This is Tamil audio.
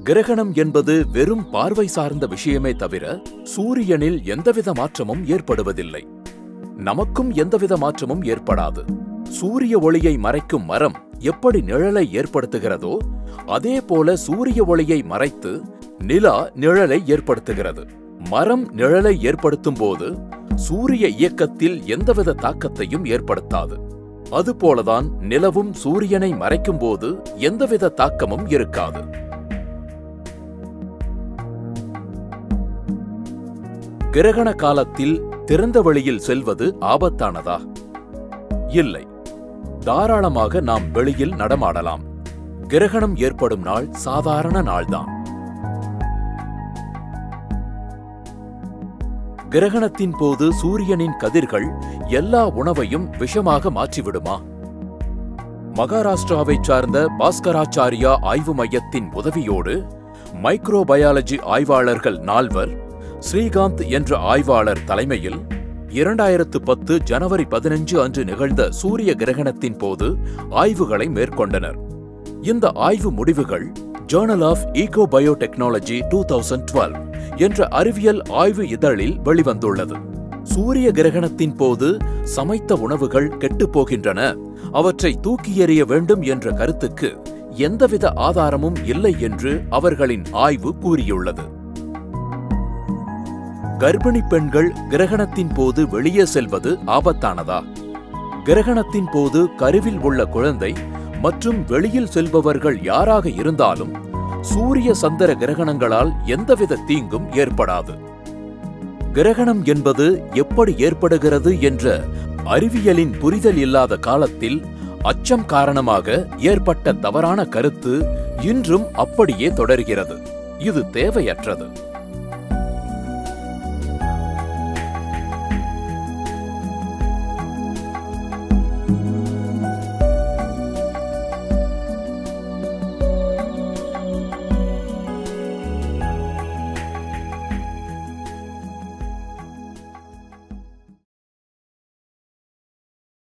கிரகணம் என்பது வெறும் பார்வை சார்ந்த விஷயமே தவிர சூரியனில் எந்தவித மாற்றமும் ஏற்படுவதில்லை நமக்கும் எந்தவித மாற்றமும் ஏற்படாது சூரிய ஒளியை மறைக்கும் மரம் எப்படி நிழலை ஏற்படுத்துகிறதோ அதே போல சூரிய ஒளியை மறைத்து நிலா நிழலை ஏற்படுத்துகிறது மரம் நிழலை ஏற்படுத்தும் போது சூரிய இயக்கத்தில் எந்தவித தாக்கத்தையும் ஏற்படுத்தாது அதுபோலதான் நிலவும் சூரியனை மறைக்கும் போது எந்தவித தாக்கமும் இருக்காது கிரகண காலத்தில் திறந்த வெளியில் செல்வது ஆபத்தானதா இல்லை தாராளமாக நாம் வெளியில் நடமாடலாம் கிரகணம் ஏற்படும் நாள் சாதாரண நாள்தான் கிரகணத்தின் போது சூரியனின் கதிர்கள் எல்லா உணவையும் விஷமாக மாற்றிவிடுமா மகாராஷ்டிராவைச் சார்ந்த பாஸ்கராச்சாரியா ஆய்வு மையத்தின் உதவியோடு மைக்ரோபயாலஜி ஆய்வாளர்கள் நால்வர் ஸ்ரீகாந்த் என்ற ஆய்வாளர் தலைமையில் இரண்டாயிரத்து பத்து ஜனவரி பதினஞ்சு அன்று நிகழ்ந்த சூரிய கிரகணத்தின் போது ஆய்வுகளை மேற்கொண்டனர் இந்த ஆய்வு முடிவுகள் journal of eco biotechnology two thousand twelve என்ற அறிவியல் ஆய்வு இதழில் வெளிவந்துள்ளது சூரிய கிரகணத்தின் போது சமைத்த உணவுகள் கெட்டுப் போகின்றன அவற்றை தூக்கி எறிய வேண்டும் என்ற கருத்துக்கு எந்தவித ஆதாரமும் இல்லை என்று அவர்களின் ஆய்வு கூறியுள்ளது கர்ப்பிணி பெண்கள் கிரகணத்தின் போது வெளியே செல்வது ஆபத்தானதா கிரகணத்தின் போது கருவில் உள்ள குழந்தை மற்றும் வெளியில் செல்பவர்கள் யாராக இருந்தாலும் சூரிய சந்திர கிரகணங்களால் எந்தவித தீங்கும் ஏற்படாது கிரகணம் என்பது எப்படி ஏற்படுகிறது என்ற அறிவியலின் புரிதல் இல்லாத காலத்தில் அச்சம் காரணமாக ஏற்பட்ட தவறான கருத்து இன்றும் அப்படியே தொடர்கிறது இது தேவையற்றது